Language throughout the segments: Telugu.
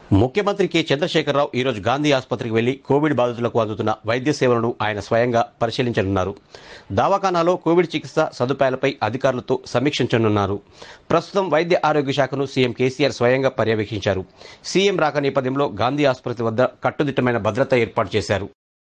ముఖ్యమంత్రి కె చంద్రశేఖరరావు ఈరోజు గాంధీ ఆసుపత్రికి వెళ్లి కోవిడ్ బాధితులకు అందుతున్న వైద్య సేవలను ఆయన స్వయంగా పరిశీలించనున్నారు దవాఖానాలో కోవిడ్ చికిత్స సదుపాయాలపై అధికారులతో సమీక్షించనున్నారు ప్రస్తుతం వైద్య ఆరోగ్య శాఖను సీఎం కేసీఆర్ స్వయంగా పర్యవేక్షించారు సీఎం రాక నేపథ్యంలో గాంధీ ఆసుపత్రి వద్ద కట్టుదిట్టమైన భద్రత ఏర్పాటు చేశారు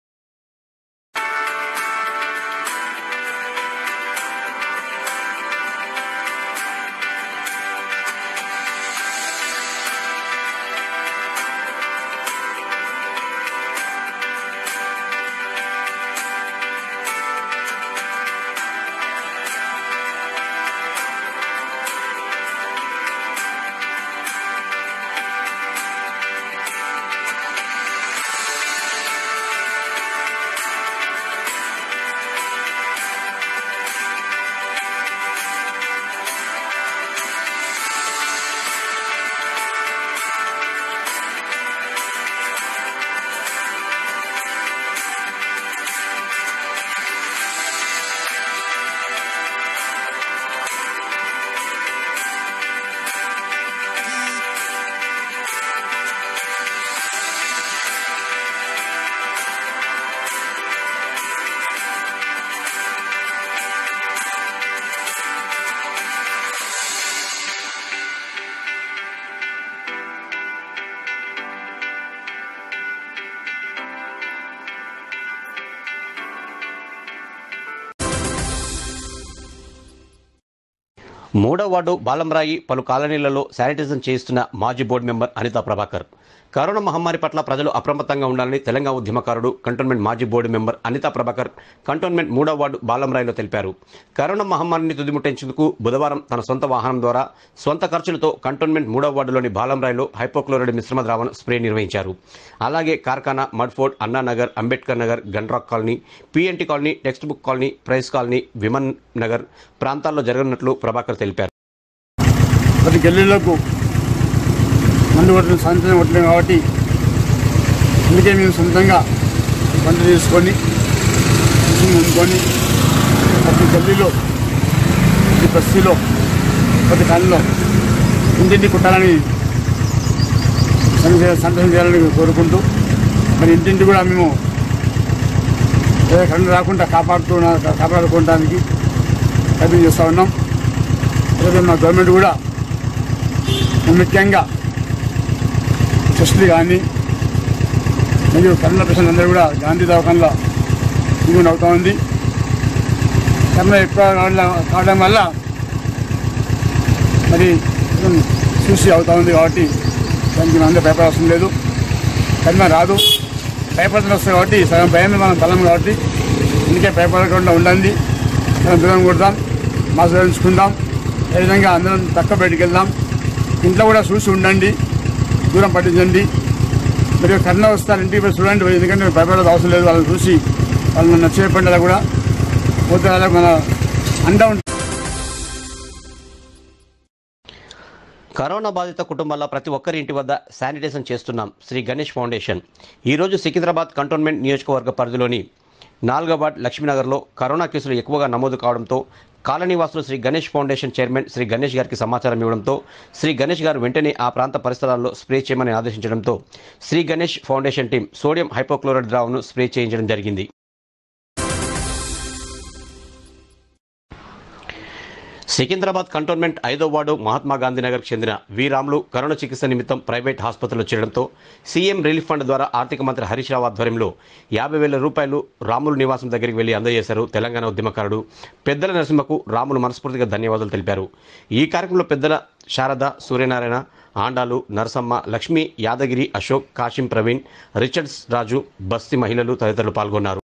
మూడో వార్డు బాలంరాయి పలు కాలనీలలో శానిటైజేషన్ చేయిస్తున్న మాజీ board member Anitha Prabhakar corona మహమ్మారి పట్ల ప్రజలు అప్రమత్తంగా ఉండాలని తెలంగాణ ఉద్యమకారుడు కంటోన్మెంట్ మాజీ board member Anitha Prabhakar cantonment మూడో వార్డు బాలంరాయిలో తెలిపారు కరోనా మహమ్మారిని తుదిముట్టించేందుకు బుధవారం తన సొంత వాహనం ద్వారా సొంత ఖర్చులతో కంటోన్మెంట్ మూడో వార్డులోని బాలంరాయిలో హైపోక్లోరైడ్ మిశ్రమ ద్రావణ స్ప్రే నిర్వహించారు అలాగే Karkhana Mudfort Annanagar Ambedkar Nagar Gandrak colony PNT colony text book colony price colony women Nagar ప్రాంతాల్లో జరగనున్నట్లు ప్రభాకర్ తెలిపారు ప్రతి గల్లీలకు మందు కొట్టిన సాయంత్రం కొట్టలేము కాబట్టి అందుకే మేము సొంతంగా పంట తీసుకొని మిషన్ అమ్ముకొని ప్రతి గల్లీలో ప్రతి బస్తీలో ప్రతి కాలంలో ఇంటింటి కుట్టాలని సంఘ- సంతోషం చేయాలని కోరుకుంటూ మరి ఇంటింటి కూడా మేము ఏ కరెంట్ రాకుండా కాపాడుతూ కాపాడుకోవడానికి ప్రయత్నం చేస్తూ ఉన్నాం అలాగే మా గవర్నమెంట్ కూడా ముఖ్యంగా చెస్టులు కానీ మరియు కరోనా పేషెంట్ అందరూ కూడా గాంధీ దవాఖానలో ట్రీట్మెంట్ అవుతూ ఉంది కరోనా ఎక్కువ కావడం కావడం వల్ల మరి కొంచెం చూసి అవుతూ ఉంది కాబట్టి దానికి మన అందరూ భయపడాల్సిన లేదు కరోనా రాదు భయపడుతున్న వస్తుంది కాబట్టి సగం భయమే మనం బలం కాబట్టి అందుకే భయపడకుండా ఉండండి మనం దూరం కొడదాం మాస్క్ ధరించుకుందాం అదేవిధంగా అందరం తక్కువ బయటికి వెళ్దాం ఇంట్లో కూడా చూసి ఉండండి దూరం పట్టించండి మీరు కరోనా వస్తారు ఇంటికి పోయి చూడండి ఎందుకంటే భయపడేది అవసరం లేదు వాళ్ళని చూసి వాళ్ళని నచ్చేయకుండా కూడా పోతే వాళ్ళకి మన అండ ఉంటుంది కరోనా బాధిత కుటుంబాల ప్రతి ఒక్కరి ఇంటి వద్ద శానిటైజేషన్ చేస్తున్నాం శ్రీ గణేష్ ఫౌండేషన్ ఈరోజు సికింద్రాబాద్ కంటోన్మెంట్ నియోజకవర్గ పరిధిలోని నాలుగో వార్డ్ లక్ష్మీనగర్లో కరోనా కేసులు ఎక్కువగా నమోదు కావడంతో కాలనీవాసులు శ్రీ గణేష్ ఫౌండేషన్ చైర్మన్ శ్రీ గణేష్ గారికి సమాచారం ఇవ్వడంతో శ్రీ గణేష్ గారు వెంటనే ఆ ప్రాంత పరిసరాల్లో స్ప్రే చేయమని ఆదేశించడంతో Sri Ganesh foundation team sodium hypochloride ద్రావణను స్ప్రే చేయించడం జరిగింది సికింద్రాబాద్ కంటోన్మెంట్ ఐదో వార్డు మహాత్మా గాంధీనగర్కు చెందిన వి రాములు కరోనా చికిత్స నిమిత్తం ప్రైవేట్ ఆసుపత్రిలో చేరడంతో సీఎం రిలీఫ్ ఫండ్ ద్వారా ఆర్థిక మంత్రి హరీష్ రావు ఆధ్వర్యంలో యాభై వేల రూపాయలు రాములు నివాసం దగ్గరికి వెళ్లి అందజేశారు తెలంగాణ ఉద్యమకారుడు పెద్దల నరసింహకు రాములు మనస్ఫూర్తిగా ధన్యవాదాలు తెలిపారు ఈ కార్యక్రమంలో పెద్దల శారద సూర్యనారాయణ ఆండాలు నరసమ్మ లక్ష్మి యాదగిరి అశోక్ కాశీం ప్రవీణ్ రిచర్డ్స్ రాజు బస్తీ మహిళలు తదితరులు పాల్గొన్నారు